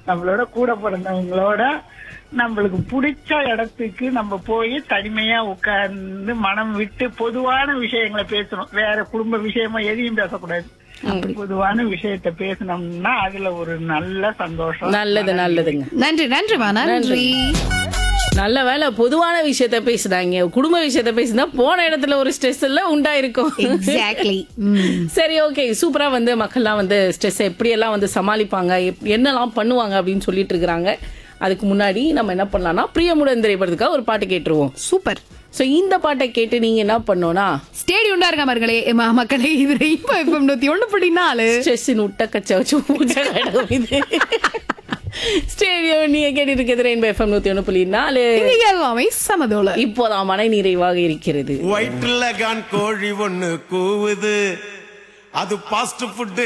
நம்மளோட கூட பிறந்தவங்களோட நம்மளுக்கு பிடிச்ச இடத்துக்கு நம்ம போய் தனிமையா உட்கார்ந்து மனம் விட்டு பொதுவான விஷயங்களை பேசணும் வேற குடும்ப விஷயமா எதையும் பேசக்கூடாது பொதுவான விஷயத்த பேசணும்னா அதுல ஒரு நல்ல சந்தோஷம் நல்லது நல்லதுங்க நன்றி நன்றிமா நன்றி நல்ல வேலை பொதுவான விஷயத்த பேசுனாங்க குடும்ப விஷயத்த பேசினா போன இடத்துல ஒரு ஸ்ட்ரெஸ் எல்லாம் உண்டாயிருக்கும் எக்ஸாக்ட்லி சரி ஓகே சூப்பரா வந்து மக்கள்லாம் வந்து ஸ்ட்ரெஸ் எப்படி எல்லாம் வந்து சமாளிப்பாங்க எப்- என்னெல்லாம் பண்ணுவாங்க அப்படின்னு சொல்லிட்டு இருக்காங்க அதுக்கு முன்னாடி நம்ம என்ன பண்ணலாம்னா பிரியமுடன் திரைப்படத்துக்காக ஒரு பாட்டு கேட்டுருவோம் சூப்பர் சோ இந்த பாட்டை கேட்டு நீங்க என்ன பண்ணோம்னா ஸ்டேடியம் இருக்க மர்களே ம- மக்களே இது ரெயின்போ எஃப்எம் நூத்தி ஒண்ணு புள்ளி நாலு ஸ்ட்ரெஸ்ஸின் உட்ட கச்ச வச்சு பூஜை கடகம் இது ஸ்டேடியம் நீங்க கேட்டு இருக்கிறது ரெயின்போ எஃப்எம் நூத்தி ஒண்ணு புள்ளி நாலு இங்க எல்லாமே சமதோல இப்போதான் மன நிறைவாக இருக்கிறது வயிற்றுல கான் கோழி ஒண்ணு கூவுது அது பாஸ்ட் ஃபுட்